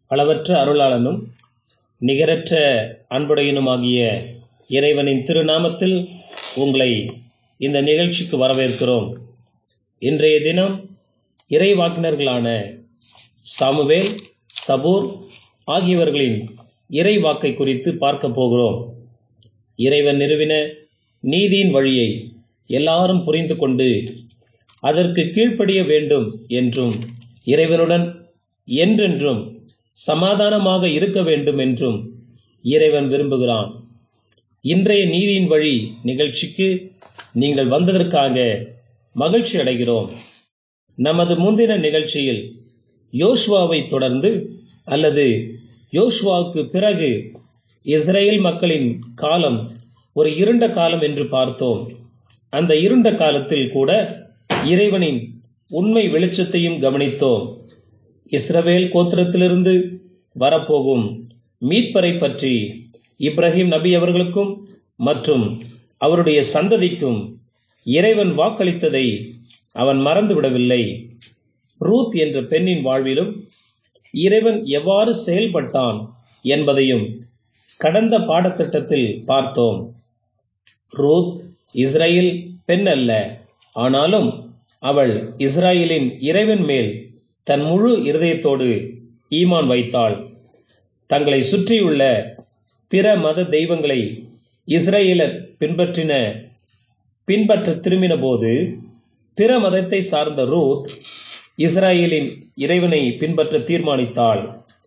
அளவற்ற அருளாளனும் நிகரற்ற அன்புடையனுமாகிய இறைவனின் திருநாமத்தில் உங்களை இந்த நிகழ்ச்சிக்கு வரவேற்கிறோம் இன்றைய தினம் இறைவாக்கினர்களான சாமுவேல் சபூர் ஆகியவர்களின் இறை வாக்கை குறித்து பார்க்க போகிறோம் இறைவன் நிறுவின நீதியின் வழியை எல்லாரும் புரிந்து கொண்டு அதற்கு கீழ்ப்படிய வேண்டும் என்றும் இறைவனுடன் என்றென்றும் சமாதானமாக இருக்க வேண்டும் என்றும் இறைவன் விரும்புகிறான் இன்றைய நீதியின் வழி நிகழ்ச்சிக்கு நீங்கள் வந்ததற்காக மகிழ்ச்சி அடைகிறோம் நமது முந்தின நிகழ்ச்சியில் யோசுவாவை தொடர்ந்து அல்லது யோசுவாவுக்கு பிறகு இஸ்ரேல் மக்களின் காலம் ஒரு இருண்ட காலம் என்று பார்த்தோம் அந்த இருண்ட காலத்தில் கூட இறைவனின் உண்மை வெளிச்சத்தையும் கவனித்தோம் இஸ்ரவேல் கோத்திரத்திலிருந்து வரப்போகும் மீட்பரை பற்றி இப்ராஹிம் நபி அவர்களுக்கும் மற்றும் அவருடைய சந்ததிக்கும் இறைவன் வாக்களித்ததை அவன் மறந்துவிடவில்லை ரூத் என்ற பெண்ணின் வாழ்விலும் இறைவன் எவ்வாறு செயல்பட்டான் என்பதையும் கடந்த பாடத்திட்டத்தில் பார்த்தோம் ரூத் இஸ்ரேல் பெண் அல்ல ஆனாலும் அவள் இஸ்ராயலின் இறைவன் மேல் தன் முழு இருதயத்தோடு ஈமான் வைத்தாள் தங்களை சுற்றியுள்ள பிற மத தெய்வங்களை இஸ்ரேலர் பின்பற்றின பின்பற்ற திரும்பின போது பிற மதத்தை சார்ந்த ரூத் இஸ்ராயலின் இறைவனை பின்பற்ற தீர்மானித்தாள்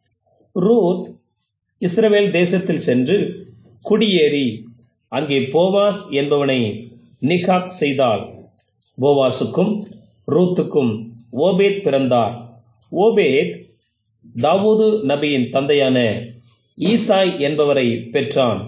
ரூத் இஸ்ரவேல் தேசத்தில் சென்று குடியேறி அங்கே போவாஸ் என்பவனை நிகாக் செய்தாள் போவாசுக்கும் ரூத்துக்கும் ஓபேத் பிறந்தார் ஓபேத் தாவூது நபியின் தந்தையான ஈசாய் என்பவரை பெற்றான்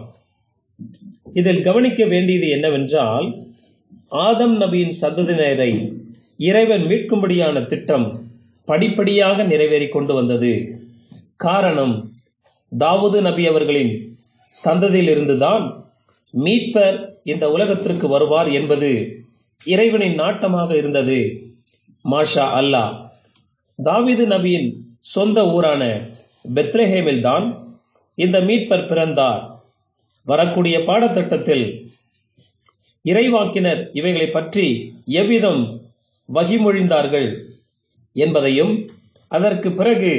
இதில் கவனிக்க வேண்டியது என்னவென்றால் ஆதம் நபியின் சந்ததியினரை இறைவன் மீட்கும்படியான திட்டம் படிப்படியாக நிறைவேறிக் கொண்டு வந்தது காரணம் தாவூது நபி அவர்களின் சந்ததியிலிருந்துதான் மீட்பர் இந்த உலகத்திற்கு வருவார் என்பது இறைவனின் நாட்டமாக இருந்தது மாஷா அல்லாஹ் தாவிது நபியின் சொந்த ஊரான பெத்லஹேமில் தான் இந்த மீட்பர் பிறந்தார் வரக்கூடிய பாடத்திட்டத்தில் இறைவாக்கினர் இவைகளை பற்றி எவ்விதம் வகிமொழிந்தார்கள் என்பதையும் அதற்கு பிறகு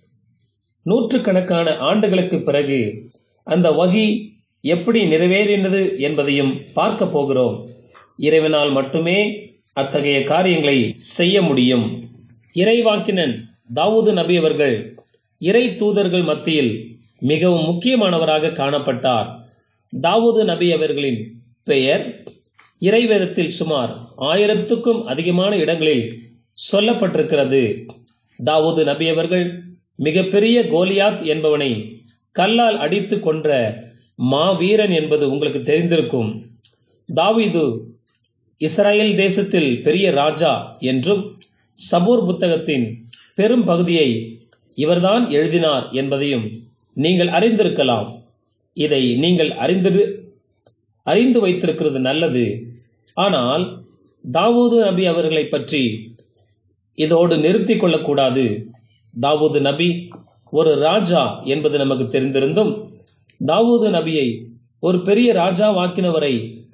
நூற்றுக்கணக்கான ஆண்டுகளுக்கு பிறகு அந்த வகி எப்படி நிறைவேறினது என்பதையும் பார்க்க போகிறோம் இறைவனால் மட்டுமே அத்தகைய காரியங்களை செய்ய முடியும் இறைவாக்கினன் தாவூது நபி அவர்கள் இறை தூதர்கள் மத்தியில் மிகவும் முக்கியமானவராக காணப்பட்டார் தாவூது நபி அவர்களின் பெயர் இறைவேதத்தில் சுமார் ஆயிரத்துக்கும் அதிகமான இடங்களில் சொல்லப்பட்டிருக்கிறது தாவூது நபி அவர்கள் மிகப்பெரிய கோலியாத் என்பவனை கல்லால் அடித்து கொன்ற மாவீரன் என்பது உங்களுக்கு தெரிந்திருக்கும் தாவீது இஸ்ரேல் தேசத்தில் பெரிய ராஜா என்றும் சபூர் புத்தகத்தின் பெரும் பகுதியை இவர்தான் எழுதினார் என்பதையும் நீங்கள் அறிந்திருக்கலாம் இதை நீங்கள் அறிந்தது அறிந்து வைத்திருக்கிறது நல்லது ஆனால் தாவூது நபி அவர்களை பற்றி இதோடு நிறுத்தி கொள்ளக்கூடாது தாவூது நபி ஒரு ராஜா என்பது நமக்கு தெரிந்திருந்தும் தாவூது நபியை ஒரு பெரிய ராஜா வாக்கினவரை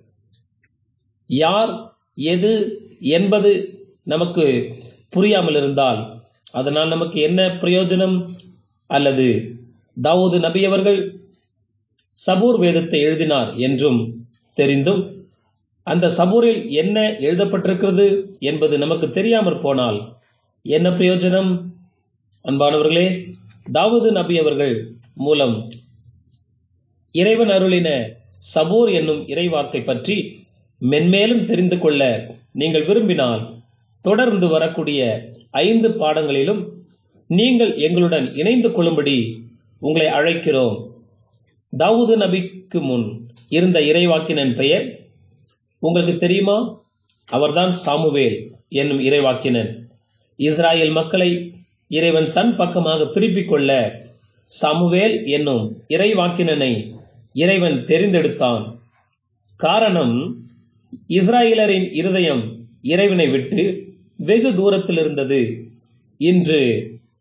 யார் எது என்பது நமக்கு புரியாமல் இருந்தால் அதனால் நமக்கு என்ன பிரயோஜனம் அல்லது தாவூது நபி அவர்கள் சபூர் வேதத்தை எழுதினார் என்றும் தெரிந்தும் அந்த சபூரில் என்ன எழுதப்பட்டிருக்கிறது என்பது நமக்கு தெரியாமற் போனால் என்ன பிரயோஜனம் அன்பானவர்களே தாவூது நபி அவர்கள் மூலம் இறைவன் அருளின சபூர் என்னும் இறைவாக்கை பற்றி மென்மேலும் தெரிந்து கொள்ள நீங்கள் விரும்பினால் தொடர்ந்து வரக்கூடிய ஐந்து பாடங்களிலும் நீங்கள் எங்களுடன் இணைந்து கொள்ளும்படி உங்களை அழைக்கிறோம் தாவூது நபிக்கு முன் இருந்த இறைவாக்கினன் பெயர் உங்களுக்கு தெரியுமா அவர்தான் சாமுவேல் என்னும் இறைவாக்கினன் இஸ்ராயேல் மக்களை இறைவன் தன் பக்கமாக திருப்பிக் கொள்ள சாமுவேல் என்னும் இறைவாக்கினனை இறைவன் தெரிந்தெடுத்தான் காரணம் இஸ்ராயலரின் இருதயம் இறைவனை விட்டு வெகு தூரத்தில் இருந்தது இன்று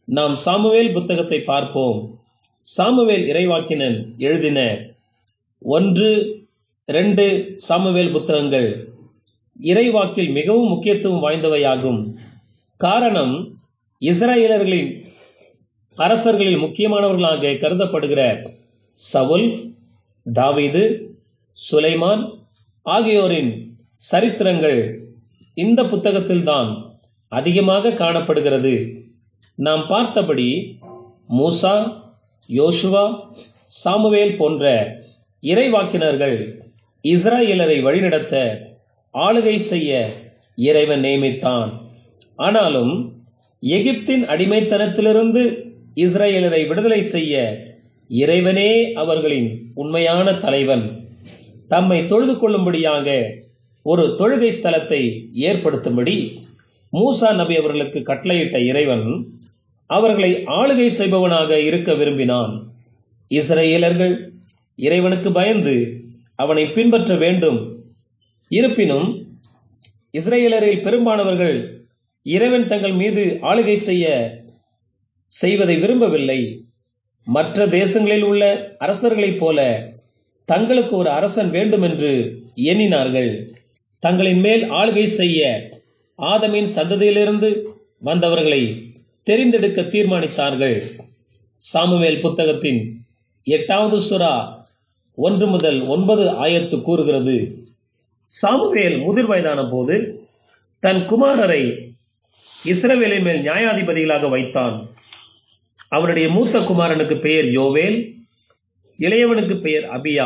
நாம் சாமுவேல் புத்தகத்தை பார்ப்போம் சாமுவேல் இறைவாக்கினன் எழுதின ஒன்று ரெண்டு சாமுவேல் புத்தகங்கள் இறைவாக்கில் மிகவும் முக்கியத்துவம் வாய்ந்தவையாகும் காரணம் இஸ்ராயலர்களின் அரசர்களில் முக்கியமானவர்களாக கருதப்படுகிற சவுல் தாவீது சுலைமான் ஆகியோரின் சரித்திரங்கள் இந்த புத்தகத்தில்தான் அதிகமாக காணப்படுகிறது நாம் பார்த்தபடி மூசா யோசுவா சாமுவேல் போன்ற இறைவாக்கினர்கள் இஸ்ராயலரை வழிநடத்த ஆளுகை செய்ய இறைவன் நியமித்தான் ஆனாலும் எகிப்தின் அடிமைத்தனத்திலிருந்து இஸ்ரேலரை விடுதலை செய்ய இறைவனே அவர்களின் உண்மையான தலைவன் தம்மை தொழுது கொள்ளும்படியாக ஒரு தொழுகை ஸ்தலத்தை ஏற்படுத்தும்படி மூசா நபி அவர்களுக்கு கட்டளையிட்ட இறைவன் அவர்களை ஆளுகை செய்பவனாக இருக்க விரும்பினான் இஸ்ரேலர்கள் இறைவனுக்கு பயந்து அவனை பின்பற்ற வேண்டும் இருப்பினும் இஸ்ரேலரில் பெரும்பாலானவர்கள் இறைவன் தங்கள் மீது ஆளுகை செய்ய செய்வதை விரும்பவில்லை மற்ற தேசங்களில் உள்ள அரசர்களைப் போல தங்களுக்கு ஒரு அரசன் வேண்டும் என்று எண்ணினார்கள் தங்களின் மேல் ஆளுகை செய்ய ஆதமின் சந்ததியிலிருந்து வந்தவர்களை தெரிந்தெடுக்க தீர்மானித்தார்கள் சாமுவேல் புத்தகத்தின் எட்டாவது சுறா ஒன்று முதல் ஒன்பது ஆயத்து கூறுகிறது சாமுவேல் முதிர் வயதான போது தன் குமாரரை இஸ்ரவேலின் மேல் நியாயாதிபதிகளாக வைத்தான் அவனுடைய மூத்த குமாரனுக்கு பெயர் யோவேல் இளையவனுக்கு பெயர் அபியா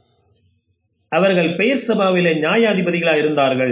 அவர்கள் பெயர் சபாவிலே நியாயாதிபதிகளாக இருந்தார்கள்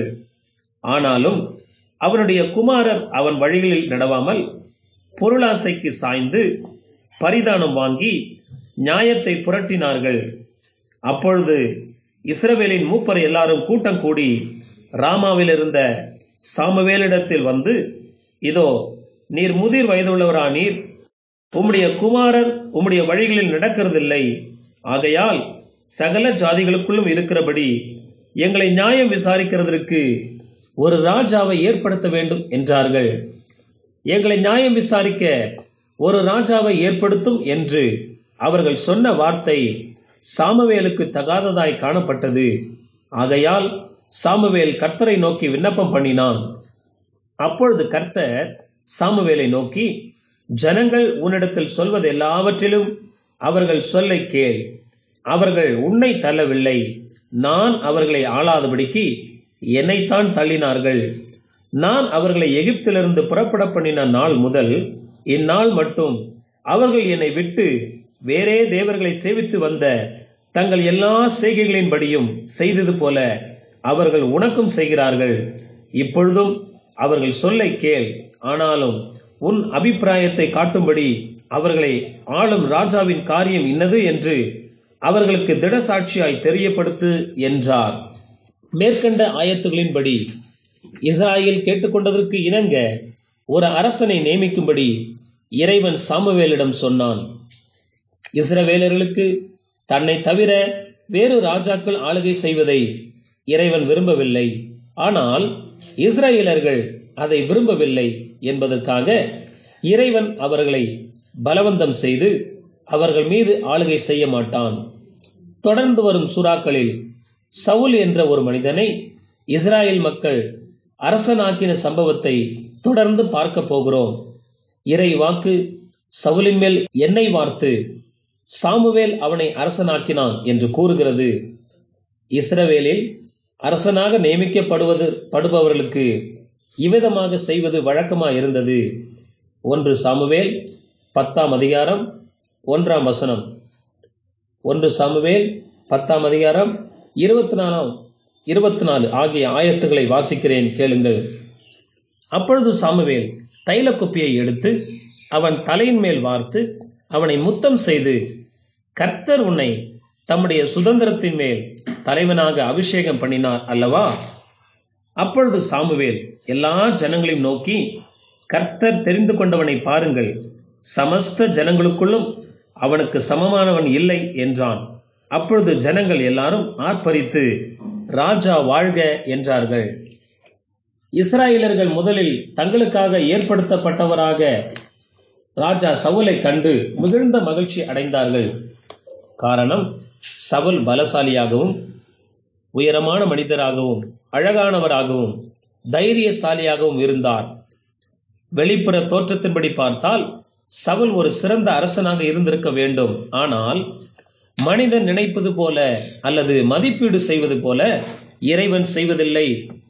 ஆனாலும் அவனுடைய குமாரர் அவன் வழிகளில் நடவாமல் பொருளாசைக்கு சாய்ந்து பரிதானம் வாங்கி நியாயத்தை புரட்டினார்கள் அப்பொழுது இஸ்ரவேலின் மூப்பர் எல்லாரும் கூட்டம் கூடி ராமாவில் இருந்த சாமுவேலிடத்தில் வந்து இதோ நீர் முதிர் வயதுள்ளவரானீர் உம்முடைய குமாரர் உம்முடைய வழிகளில் நடக்கிறதில்லை ஆகையால் சகல ஜாதிகளுக்குள்ளும் இருக்கிறபடி எங்களை நியாயம் விசாரிக்கிறதற்கு ஒரு ராஜாவை ஏற்படுத்த வேண்டும் என்றார்கள் எங்களை நியாயம் விசாரிக்க ஒரு ராஜாவை ஏற்படுத்தும் என்று அவர்கள் சொன்ன வார்த்தை சாமுவேலுக்கு தகாததாய் காணப்பட்டது ஆகையால் சாமுவேல் கர்த்தரை நோக்கி விண்ணப்பம் பண்ணினான் அப்பொழுது கர்த்தர் சாமுவேலை நோக்கி ஜனங்கள் உன்னிடத்தில் சொல்வது எல்லாவற்றிலும் அவர்கள் சொல்லை கேள் அவர்கள் உன்னை தள்ளவில்லை நான் அவர்களை ஆளாதபடிக்கு என்னைத்தான் தள்ளினார்கள் நான் அவர்களை எகிப்திலிருந்து புறப்பட பண்ணின நாள் முதல் இந்நாள் மட்டும் அவர்கள் என்னை விட்டு வேறே தேவர்களை சேவித்து வந்த தங்கள் எல்லா செய்கைகளின்படியும் செய்தது போல அவர்கள் உனக்கும் செய்கிறார்கள் இப்பொழுதும் அவர்கள் சொல்லை கேள் ஆனாலும் உன் அபிப்பிராயத்தை காட்டும்படி அவர்களை ஆளும் ராஜாவின் காரியம் இன்னது என்று அவர்களுக்கு திடசாட்சியாய் தெரியப்படுத்து என்றார் மேற்கண்ட ஆயத்துகளின்படி இஸ்ராயேல் கேட்டுக்கொண்டதற்கு இணங்க ஒரு அரசனை நியமிக்கும்படி இறைவன் சாமுவேலிடம் சொன்னான் இஸ்ரவேலர்களுக்கு தன்னை தவிர வேறு ராஜாக்கள் ஆளுகை செய்வதை இறைவன் விரும்பவில்லை ஆனால் இஸ்ரேலர்கள் அதை விரும்பவில்லை என்பதற்காக இறைவன் அவர்களை பலவந்தம் செய்து அவர்கள் மீது ஆளுகை செய்ய மாட்டான் தொடர்ந்து வரும் சுறாக்களில் சவுல் என்ற ஒரு மனிதனை இஸ்ராயேல் மக்கள் அரசனாக்கின சம்பவத்தை தொடர்ந்து பார்க்க போகிறோம் இறை வாக்கு சவுலின் மேல் எண்ணெய் வார்த்து சாமுவேல் அவனை அரசனாக்கினான் என்று கூறுகிறது இஸ்ரவேலில் அரசனாக நியமிக்கப்படுவது படுபவர்களுக்கு இவ்விதமாக செய்வது வழக்கமாக இருந்தது ஒன்று சாமுவேல் பத்தாம் அதிகாரம் ஒன்றாம் வசனம் ஒன்று சாமுவேல் பத்தாம் அதிகாரம் இருபத்தி நாலாம் இருபத்தி நாலு ஆகிய ஆயத்துகளை வாசிக்கிறேன் கேளுங்கள் அப்பொழுது சாமுவேல் தைல குப்பியை எடுத்து அவன் தலையின் மேல் வார்த்து அவனை முத்தம் செய்து கர்த்தர் உன்னை தம்முடைய சுதந்திரத்தின் மேல் தலைவனாக அபிஷேகம் பண்ணினார் அல்லவா அப்பொழுது சாமுவேல் எல்லா ஜனங்களையும் நோக்கி கர்த்தர் தெரிந்து கொண்டவனை பாருங்கள் சமஸ்த ஜனங்களுக்குள்ளும் அவனுக்கு சமமானவன் இல்லை என்றான் அப்பொழுது ஜனங்கள் எல்லாரும் ஆர்ப்பரித்து ராஜா வாழ்க என்றார்கள் இஸ்ராயலர்கள் முதலில் தங்களுக்காக ஏற்படுத்தப்பட்டவராக ராஜா சவுலை கண்டு மிகுந்த மகிழ்ச்சி அடைந்தார்கள் காரணம் சவுல் பலசாலியாகவும் உயரமான மனிதராகவும் அழகானவராகவும் தைரியசாலியாகவும் இருந்தார் வெளிப்புற தோற்றத்தின்படி பார்த்தால் சவுல் ஒரு சிறந்த அரசனாக இருந்திருக்க வேண்டும் ஆனால் மனிதன் நினைப்பது போல அல்லது மதிப்பீடு செய்வது போல இறைவன் செய்வதில்லை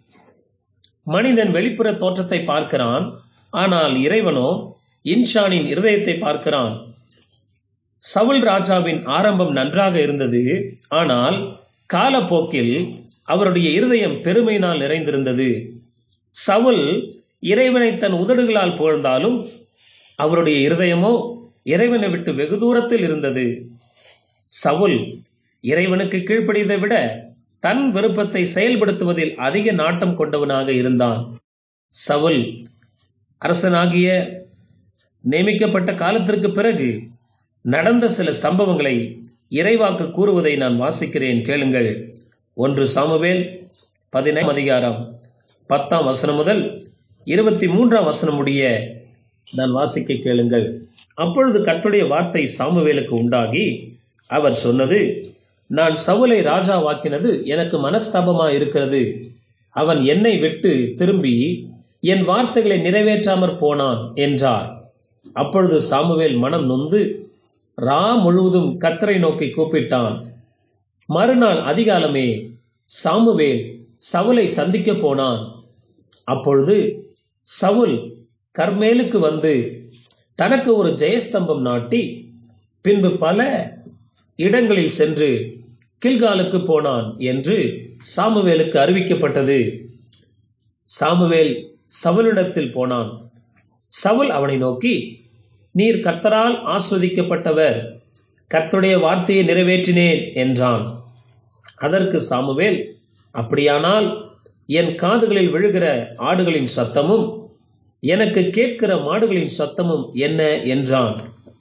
மனிதன் வெளிப்புற தோற்றத்தை பார்க்கிறான் ஆனால் இறைவனோ இன்ஷானின் இருதயத்தை பார்க்கிறான் சவுல் ராஜாவின் ஆரம்பம் நன்றாக இருந்தது ஆனால் காலப்போக்கில் அவருடைய இருதயம் பெருமையினால் நிறைந்திருந்தது சவுல் இறைவனை தன் உதடுகளால் புகழ்ந்தாலும் அவருடைய இருதயமோ இறைவனை விட்டு வெகு தூரத்தில் இருந்தது சவுல் இறைவனுக்கு கீழ்ப்படியதை விட தன் விருப்பத்தை செயல்படுத்துவதில் அதிக நாட்டம் கொண்டவனாக இருந்தான் சவுல் அரசனாகிய நியமிக்கப்பட்ட காலத்திற்கு பிறகு நடந்த சில சம்பவங்களை இறைவாக்கு கூறுவதை நான் வாசிக்கிறேன் கேளுங்கள் ஒன்று சாமுவேல் பதினைந்து அதிகாரம் பத்தாம் வசனம் முதல் இருபத்தி மூன்றாம் வசனம் முடிய நான் வாசிக்க கேளுங்கள் அப்பொழுது கர்த்தருடைய வார்த்தை சாமுவேலுக்கு உண்டாகி அவர் சொன்னது நான் சவுலை ராஜாவாக்கினது எனக்கு மனஸ்தாபமா இருக்கிறது அவன் என்னை விட்டு திரும்பி என் வார்த்தைகளை நிறைவேற்றாமற் போனான் என்றார் அப்பொழுது சாமுவேல் மனம் நொந்து ரா முழுவதும் கத்தரை நோக்கி கூப்பிட்டான் மறுநாள் அதிகாலமே சாமுவேல் சவுலை சந்திக்க போனான் அப்பொழுது சவுல் கர்மேலுக்கு வந்து தனக்கு ஒரு ஜெயஸ்தம்பம் நாட்டி பின்பு பல இடங்களில் சென்று கில்காலுக்கு போனான் என்று சாமுவேலுக்கு அறிவிக்கப்பட்டது சாமுவேல் சவுலிடத்தில் போனான் சவுல் அவனை நோக்கி நீர் கர்த்தரால் ஆஸ்வதிக்கப்பட்டவர் கர்த்தருடைய வார்த்தையை நிறைவேற்றினேன் என்றான் அதற்கு சாமுவேல் அப்படியானால் என் காதுகளில் விழுகிற ஆடுகளின் சத்தமும் எனக்கு கேட்கிற மாடுகளின் சத்தமும் என்ன என்றான்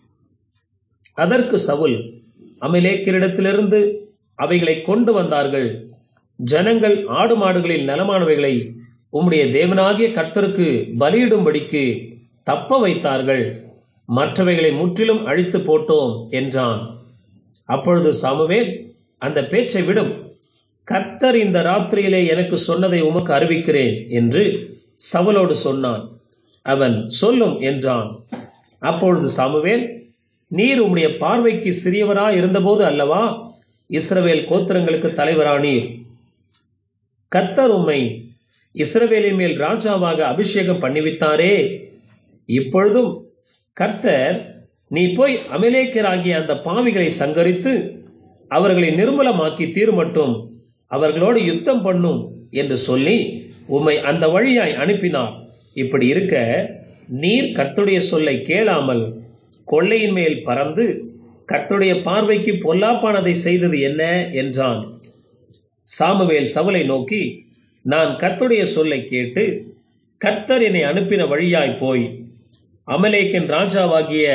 அதற்கு சவுல் அமிலேக்கிரிடத்திலிருந்து அவைகளை கொண்டு வந்தார்கள் ஜனங்கள் ஆடு மாடுகளில் நலமானவைகளை உம்முடைய தேவனாகிய கர்த்தருக்கு பலியிடும்படிக்கு தப்ப வைத்தார்கள் மற்றவைகளை முற்றிலும் அழித்து போட்டோம் என்றான் அப்பொழுது சாமுவேல் அந்த பேச்சை விடும் கர்த்தர் இந்த ராத்திரியிலே எனக்கு சொன்னதை உமக்கு அறிவிக்கிறேன் என்று சவுலோடு சொன்னான் அவன் சொல்லும் என்றான் அப்பொழுது சாமுவேல் நீர் உம்முடைய பார்வைக்கு சிறியவரா இருந்தபோது அல்லவா இஸ்ரவேல் கோத்திரங்களுக்கு தலைவரானீர் கர்த்தர் உம்மை இஸ்ரவேலின் மேல் ராஜாவாக அபிஷேகம் பண்ணிவித்தாரே இப்பொழுதும் கர்த்தர் நீ போய் அமலேக்கராகிய அந்த பாவிகளை சங்கரித்து அவர்களை நிர்மலமாக்கி தீர்மட்டும் அவர்களோடு யுத்தம் பண்ணும் என்று சொல்லி உம்மை அந்த வழியாய் அனுப்பினார் இப்படி இருக்க நீர் கர்த்துடைய சொல்லை கேளாமல் கொள்ளையின் மேல் பறந்து கர்த்துடைய பார்வைக்கு பொல்லாப்பானதை செய்தது என்ன என்றான் சாமுவேல் சவுலை நோக்கி நான் கர்த்துடைய சொல்லை கேட்டு கர்த்தர் என்னை அனுப்பின வழியாய் போய் அமலேக்கின் ராஜாவாகிய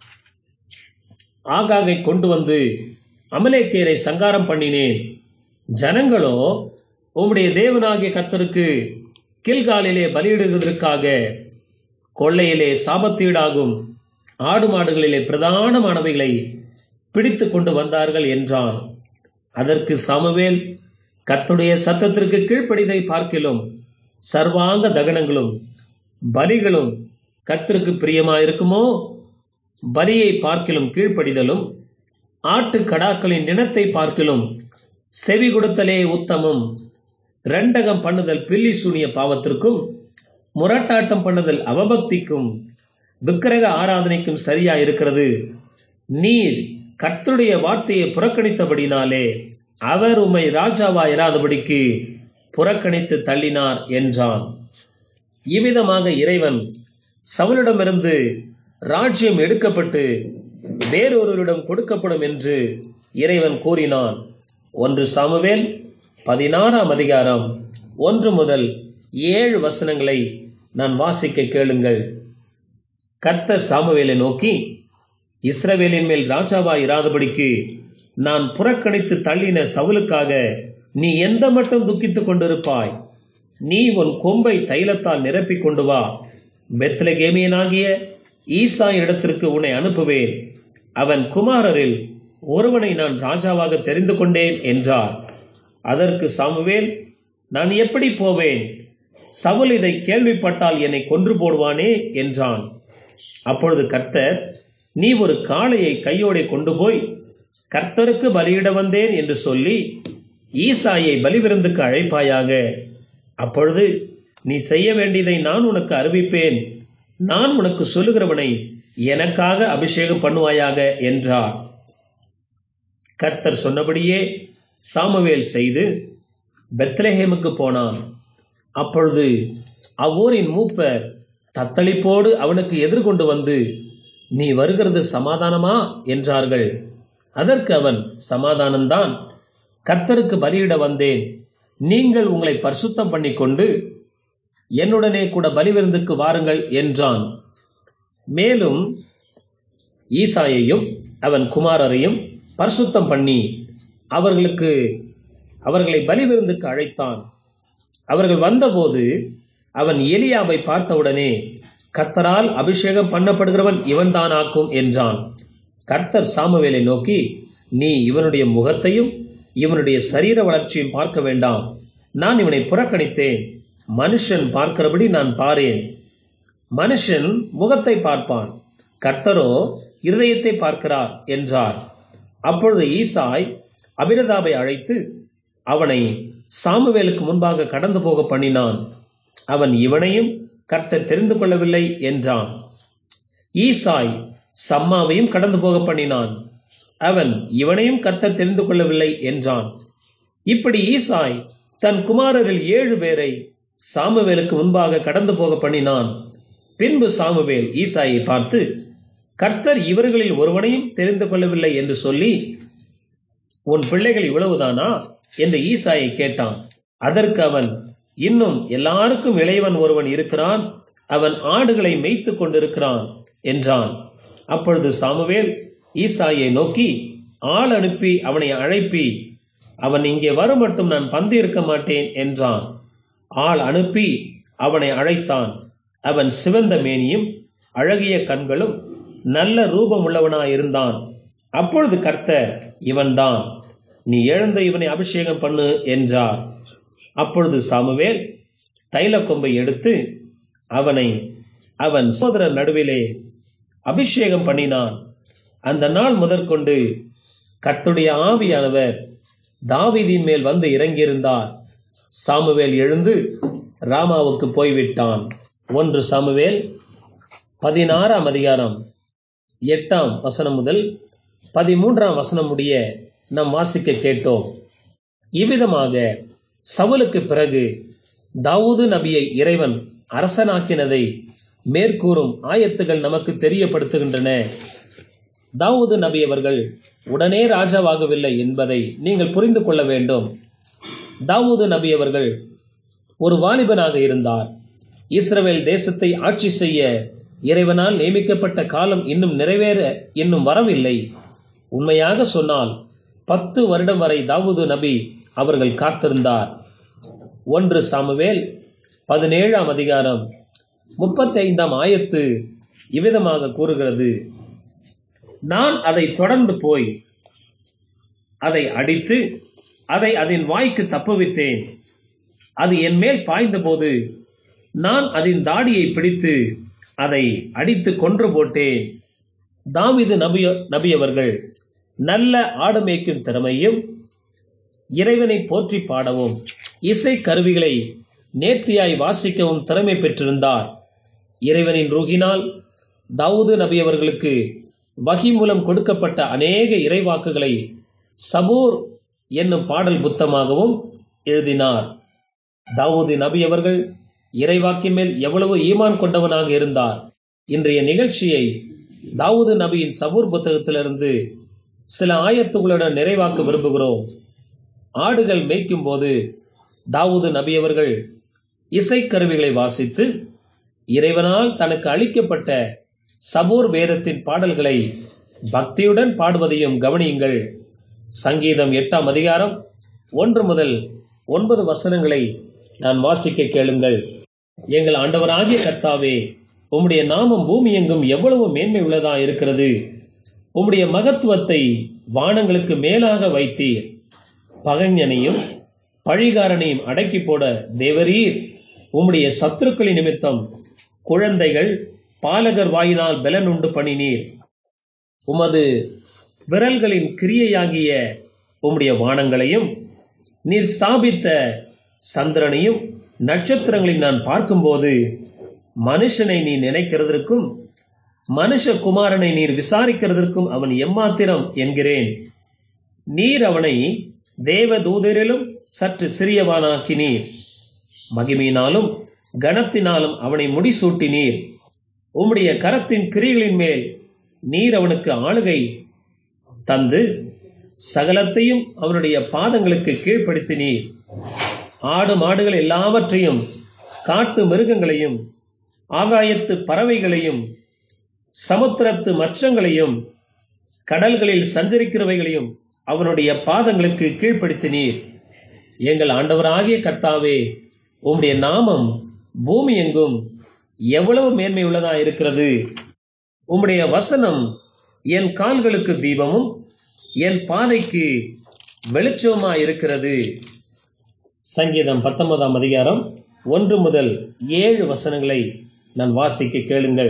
ஆகாகை கொண்டு வந்து அமலேக்கியரை சங்காரம் பண்ணினேன் ஜனங்களோ உம்முடைய தேவனாகிய கர்த்தருக்கு கில்காலிலே பலியிடுவதற்காக கொள்ளையிலே சாபத்தீடாகும் ஆடு மாடுகளிலே பிரதானமானவைகளை பிடித்து கொண்டு வந்தார்கள் என்றான் அதற்கு சாமுவேல் கர்த்தருடைய சத்தத்திற்கு கீழ்ப்படிதை பார்க்கிலும் சர்வாங்க தகனங்களும் பலிகளும் கர்த்தருக்கு பிரியமாயிருக்குமோ பலியை பார்க்கிலும் கீழ்ப்படிதலும் ஆட்டு கடாக்களின் நினத்தை பார்க்கிலும் செவி கொடுத்தலே உத்தமம் ரெண்டகம் பண்ணுதல் பில்லி சூனிய பாவத்திற்கும் முரட்டாட்டம் பண்ணுதல் அவபக்திக்கும் விக்கிரக ஆராதனைக்கும் சரியா இருக்கிறது நீர் கர்த்தருடைய வார்த்தையை புறக்கணித்தபடினாலே அவர் உம்மை ராஜாவா இராதபடிக்கு புறக்கணித்து தள்ளினார் என்றான் இவ்விதமாக இறைவன் சவுலிடமிருந்து ராஜ்யம் எடுக்கப்பட்டு வேறொருவரிடம் கொடுக்கப்படும் என்று இறைவன் கூறினான் ஒன்று சாமுவேல் பதினாறாம் அதிகாரம் ஒன்று முதல் ஏழு வசனங்களை நான் வாசிக்க கேளுங்கள் கர்த்தர் சாமுவேலை நோக்கி இஸ்ரவேலின் மேல் ராஜாவாய் இராதபடிக்கு நான் புறக்கணித்து தள்ளின சவுலுக்காக நீ எந்த மட்டும் துக்கித்துக் கொண்டிருப்பாய் நீ உன் கொம்பை தைலத்தால் நிரப்பிக் கொண்டு வா பெத்லகேமியனாகிய ஈசா இடத்திற்கு உன்னை அனுப்புவேன் அவன் குமாரரில் ஒருவனை நான் ராஜாவாக தெரிந்து கொண்டேன் என்றார் அதற்கு சாமுவேல் நான் எப்படி போவேன் சவுல் இதை கேள்விப்பட்டால் என்னை கொன்று போடுவானே என்றான் அப்பொழுது கர்த்தர் நீ ஒரு காளையை கையோടെ கொண்டு போய் கர்த்தருக்கு பலியிட வந்தேன் என்று சொல்லி ஈசாயை பலிவிருந்துக்கு அழைப்பாயாக அப்பொழுது நீ செய்ய வேண்டியதை நான் உனக்கு அறிவிப்பேன் நான் உனக்கு சொல்லுகிறவனை எனக்காக அபிஷேகம் பண்ணுவாயாக என்றார் கர்த்தர் சொன்னபடியே சாமுவேல் செய்து பெத்லஹேமுக்கு போனான் அப்பொழுது அவ்வூரின் மூப்பர் தத்தளிப்போடு அவனுக்கு எதிர்கொண்டு வந்து நீ வருகிறது சமாதானமா என்றார்கள் அதற்கு அவன் சமாதானம்தான் கர்த்தருக்கு பலியிட வந்தேன் நீங்கள் உங்களை பரிசுத்தம் பண்ணிக்கொண்டு என்னுடனே கூட பலிவிருந்துக்கு வாருங்கள் என்றான் மேலும் ஈசாயையும் அவன் குமாரரையும் பரிசுத்தம் பண்ணி அவர்களுக்கு அவர்களை பலிவிருந்துக்கு அழைத்தான் அவர்கள் வந்தபோது அவன் எலியாவை பார்த்தவுடனே கர்த்தரால் அபிஷேகம் பண்ணப்படுகிறவன் இவன்தானாக்கும் என்றான் கர்த்தர் சாமுவேலை நோக்கி நீ இவனுடைய முகத்தையும் இவனுடைய சரீர வளர்ச்சியும் பார்க்க வேண்டாம் நான் இவனை புறக்கணித்தேன் மனுஷன் பார்க்கிறபடி நான் பாரேன் மனுஷன் முகத்தை பார்ப்பான் கர்த்தரோ இருதயத்தை பார்க்கிறார் என்றார் அப்பொழுது ஈசாய் அபிரதாவை அழைத்து அவனை சாமுவேலுக்கு முன்பாக கடந்து போக பண்ணினான் அவன் இவனையும் கர்த்தர் தெரிந்து கொள்ளவில்லை என்றான் ஈசாய் சம்மாவையும் கடந்து போக பண்ணினான் அவன் இவனையும் கர்த்தர் தெரிந்து கொள்ளவில்லை என்றான் இப்படி ஈசாய் தன் குமாரரில் ஏழு பேரை சாமுவேலுக்கு முன்பாக கடந்து போக பண்ணினான் பின்பு சாமுவேல் ஈசாயை பார்த்து கர்த்தர் இவர்களில் ஒருவனையும் தெரிந்து கொள்ளவில்லை என்று சொல்லி உன் பிள்ளைகள் இவ்வளவுதானா என்று ஈசாயை கேட்டான் அதற்கு அவன் இன்னும் எல்லாருக்கும் இளையவன் ஒருவன் இருக்கிறான் அவன் ஆடுகளை மேய்த்து கொண்டிருக்கிறான் என்றான் அப்பொழுது சாமுவேல் ஈசாயை நோக்கி ஆள் அனுப்பி அவனை அழைப்பி அவன் இங்கே வரும் மட்டும் நான் பந்து இருக்க மாட்டேன் என்றான் ஆள் அனுப்பி அவனை அழைத்தான் அவன் சிவந்த மேனியும் அழகிய கண்களும் நல்ல ரூபம் உள்ளவனாயிருந்தான் அப்பொழுது கர்த்தர் இவன்தான் நீ எழுந்த இவனை அபிஷேகம் பண்ணு என்றார் அப்பொழுது சாமுவேல் தைல கொம்பை எடுத்து அவனை அவன் சோதரர் நடுவிலே அபிஷேகம் பண்ணினான் அந்த நாள் முதற்கொண்டு கர்த்துடைய ஆவியானவர் தாவீதின் மேல் வந்து இறங்கியிருந்தார் சாமுவேல் எழுந்து ராமாவுக்கு போய்விட்டான் ஒன்று சாமுவேல் பதினாறாம் அதிகாரம் எட்டாம் வசனம் முதல் பதிமூன்றாம் வசனம் முடிய நாம் வாசிக்க கேட்டோம் இவ்விதமாக சவுலுக்கு பிறகு தாவூது நபியை இறைவன் அரசனாக்கினதை மேற்கூறும் ஆயத்துகள் நமக்கு தெரியப்படுத்துகின்றன தாவூது நபி அவர்கள் உடனே ராஜாவாகவில்லை என்பதை நீங்கள் புரிந்து கொள்ள வேண்டும் தாவூது நபி அவர்கள் ஒரு வாலிபனாக இருந்தார் இஸ்ரவேல் தேசத்தை ஆட்சி செய்ய இறைவனால் நியமிக்கப்பட்ட காலம் இன்னும் நிறைவேற இன்னும் வரவில்லை உண்மையாக சொன்னால் பத்து வருடம் வரை தாவூது நபி அவர்கள் காத்திருந்தார் ஒன்று சாமுவேல் பதினேழாம் அதிகாரம் முப்பத்தி ஐந்தாம் ஆயத்து இவ்விதமாக கூறுகிறது நான் அதை தொடர்ந்து போய் அதை அடித்து அதை அதன் வாய்க்கு தப்புவித்தேன் அது என் மேல் பாய்ந்தபோது நான் அதன் தாடியை பிடித்து அதை அடித்து கொன்று போட்டேன் தாவிது நபிய நபியவர்கள் நல்ல ஆடு மேய்க்கும் திறமையும் இறைவனை போற்றி பாடவும் இசை கருவிகளை நேர்த்தியாய் வாசிக்கவும் திறமை பெற்றிருந்தார் இறைவனின் ரூகினால் தாவூது நபி அவர்களுக்கு வகி மூலம் கொடுக்கப்பட்ட அநேக இறைவாக்குகளை சபூர் என்னும் பாடல் புத்தமாகவும் எழுதினார் தாவூது நபி அவர்கள் இறைவாக்கின் மேல் எவ்வளவு ஈமான் கொண்டவனாக இருந்தார் இன்றைய நிகழ்ச்சியை தாவூது நபியின் சபூர் புத்தகத்திலிருந்து சில ஆயத்துகளுடன் நிறைவாக்க விரும்புகிறோம் ஆடுகள் மேய்க்கும் போது தாவூது நபி அவர்கள் இசைக்கருவிகளை வாசித்து இறைவனால் தனக்கு அளிக்கப்பட்ட சபூர் வேதத்தின் பாடல்களை பக்தியுடன் பாடுவதையும் கவனியுங்கள் சங்கீதம் எட்டாம் அதிகாரம் ஒன்று முதல் ஒன்பது வசனங்களை நான் வாசிக்க கேளுங்கள் எங்கள் ஆண்டவராகிய கர்த்தாவே உம்முடைய நாமம் பூமி எங்கும் எவ்வளவு மேன்மை உள்ளதா இருக்கிறது உம்முடைய மகத்துவத்தை வானங்களுக்கு மேலாக வைத்தீர் பகைஞனையும் பழிகாரனையும் அடக்கி போட தேவரீர் உம்முடைய சத்துருக்களின் நிமித்தம் குழந்தைகள் பாலகர் வாயினால் பலனுண்டு பண்ணினீர் உமது விரல்களின் கிரியையாகிய உம்முடைய வானங்களையும் நீர் ஸ்தாபித்த சந்திரனையும் நட்சத்திரங்களையும் நான் பார்க்கும்போது மனுஷனை நீ நினைக்கிறதற்கும் மனுஷகுமாரனை நீர் விசாரிக்கிறதற்கும் அவன் எம்மாத்திரம் என்கிறேன் நீர் அவனை தேவ தூதரிலும் சற்று சிறியவானாக்கினீர் மகிமையினாலும் கனத்தினாலும் அவனை முடிசூட்டினீர் உம்முடைய கரத்தின் கிரிகளின் மேல் நீர் அவனுக்கு ஆளுகை தந்து சகலத்தையும் அவனுடைய பாதங்களுக்கு கீழ்ப்படுத்தினீர் ஆடு மாடுகள் எல்லாவற்றையும் காட்டு மிருகங்களையும் ஆகாயத்து பறவைகளையும் சமுத்திரத்து மச்சங்களையும் கடல்களில் சஞ்சரிக்கிறவைகளையும் அவனுடைய பாதங்களுக்கு கீழ்ப்படுத்தினீர் எங்கள் ஆண்டவராகிய கர்த்தாவே உம்முடைய நாமம் பூமி எங்கும் எவ்வளவு மேன்மை உள்ளதா இருக்கிறது உம்முடைய வசனம் என் கால்களுக்கு தீபமும் என் பாதைக்கு வெளிச்சமா இருக்கிறது சங்கீதம் பத்தொன்பதாம் அதிகாரம் ஒன்று முதல் ஏழு வசனங்களை நான் வாசிக்க கேளுங்கள்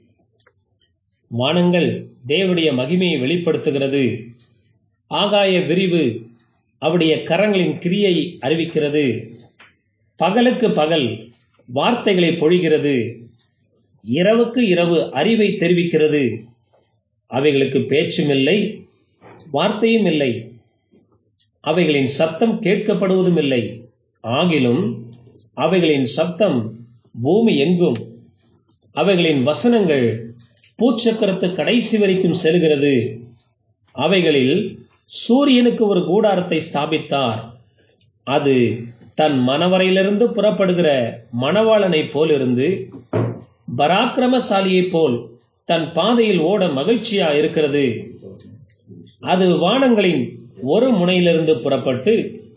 வானங்கள் தேவனுடைய மகிமையை வெளிப்படுத்துகிறது ஆகாய விரிவு அவருடைய கரங்களின் கிரியை அறிவிக்கிறது பகலுக்கு பகல் வார்த்தைகளை பொழிகிறது இரவுக்கு இரவு அறிவை தெரிவிக்கிறது அவைகளுக்கு பேச்சும் இல்லை வார்த்தையும் இல்லை அவைகளின் சத்தம் கேட்கப்படுவதும் இல்லை ஆகிலும் அவைகளின் சத்தம் பூமி எங்கும் அவைகளின் வசனங்கள் பூச்சக்கரத்து கடைசி வரைக்கும் செல்கிறது அவைகளில் சூரியனுக்கு ஒரு கூடாரத்தை ஸ்தாபித்தார் அது தன் மணவரையிலிருந்து புறப்படுகிற மணவாளனை போலிருந்து பராக்கிரமசாலியைப் போல் தன் பாதையில் ஓட மகிழ்ச்சியா இருக்கிறது அது வானங்களின் ஒரு முனையிலிருந்து புறப்பட்டு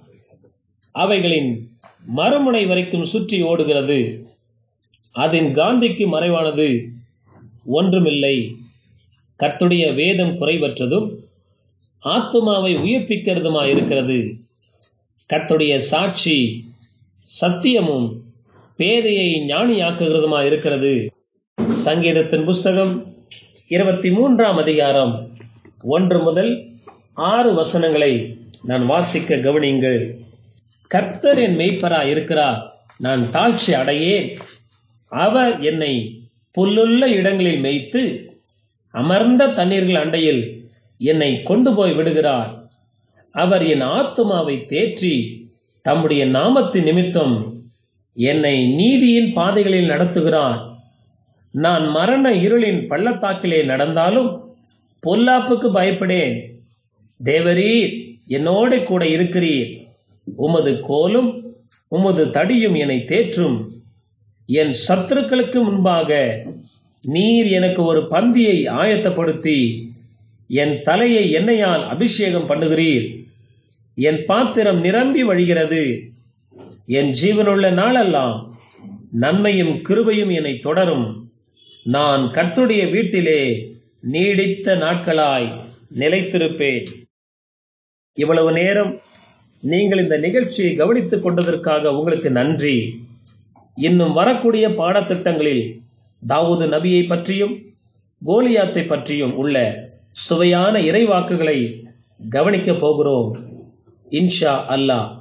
அவைகளின் மறுமுனை வரைக்கும் சுற்றி ஓடுகிறது அதன் காந்திக்கு மறைவானது ஒன்றுமில்லை கர்த்துடைய வேதம் குறைவற்றதும் ஆத்துமாவை உயிர்ப்பிக்கிறதுமா இருக்கிறது கர்த்துடைய சாட்சி சத்தியமும் பேதையை ஞானியாக்குகிறதுமா இருக்கிறது சங்கீதத்தின் புஸ்தகம் இருபத்தி மூன்றாம் அதிகாரம் ஒன்று முதல் ஆறு வசனங்களை நான் வாசிக்க கவனியுங்கள் கர்த்தர் என் மெய்ப்பரா இருக்கிறார் நான் தாழ்ச்சி அடையேன் அவர் என்னை புல்லுள்ள இடங்களில் மேய்த்து அமர்ந்த தண்ணீர்கள் அண்டையில் என்னை கொண்டு போய் விடுகிறார் அவர் என் ஆத்துமாவை தேற்றி தம்முடைய நாமத்தின் நிமித்தம் என்னை நீதியின் பாதைகளில் நடத்துகிறார் நான் மரண இருளின் பள்ளத்தாக்கிலே நடந்தாலும் பொல்லாப்புக்கு பயப்படேன் தேவரீர் என்னோட கூட இருக்கிறீர் உமது கோலும் உமது தடியும் என்னை தேற்றும் என் சத்துருக்களுக்கு முன்பாக நீர் எனக்கு ஒரு பந்தியை ஆயத்தப்படுத்தி என் தலையை எண்ணெயால் அபிஷேகம் பண்ணுகிறீர் என் பாத்திரம் நிரம்பி வழிகிறது என் ஜீவனுள்ள நாளெல்லாம் நன்மையும் கிருபையும் என்னை தொடரும் நான் கர்த்தருடைய வீட்டிலே நீடித்த நாட்களாய் நிலைத்திருப்பேன் இவ்வளவு நேரம் நீங்கள் இந்த நிகழ்ச்சியை கவனித்துக் கொண்டதற்காக உங்களுக்கு நன்றி இன்னும் வரக்கூடிய பாடத்திட்டங்களில் தாவூது நபியை பற்றியும் கோலியாத்தை பற்றியும் உள்ள சுவையான இறைவாக்குகளை கவனிக்கப் போகிறோம் இன்ஷா அல்லாஹ்